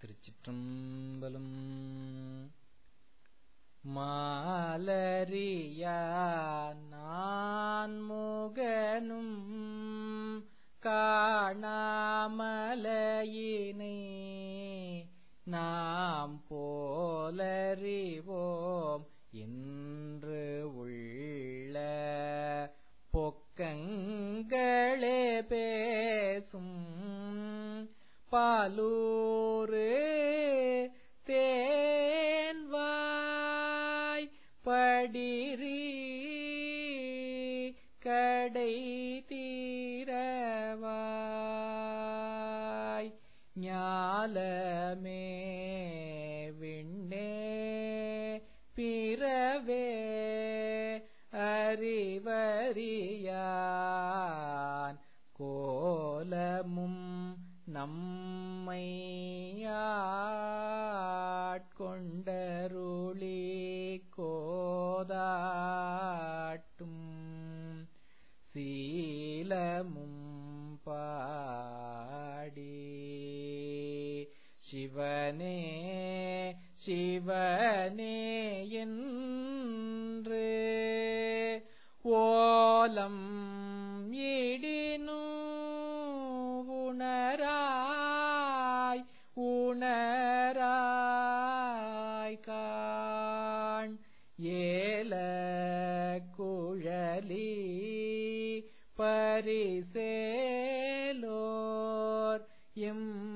திருச்சிற்றம்பலம் மாலரியா நான் முகனும் காணாமலையினை நாம் போலறிவோம் என்று உள்ள பொக்கங்களே பேசும் பாலூரு தேன்வாய் படிரி கடை தீரவாய் ஞாலமே விண்ணே பிறவே அறிவறியான் கோலமும் நம்மை ஆட்கொண்டருளி கோதாட்டும் சீலமும் பாடி சிவனே சிவனே என்று ஓலம் இடினு உணராய் உணராய் காண் ஏல குழலி பரிசேலோர் எம்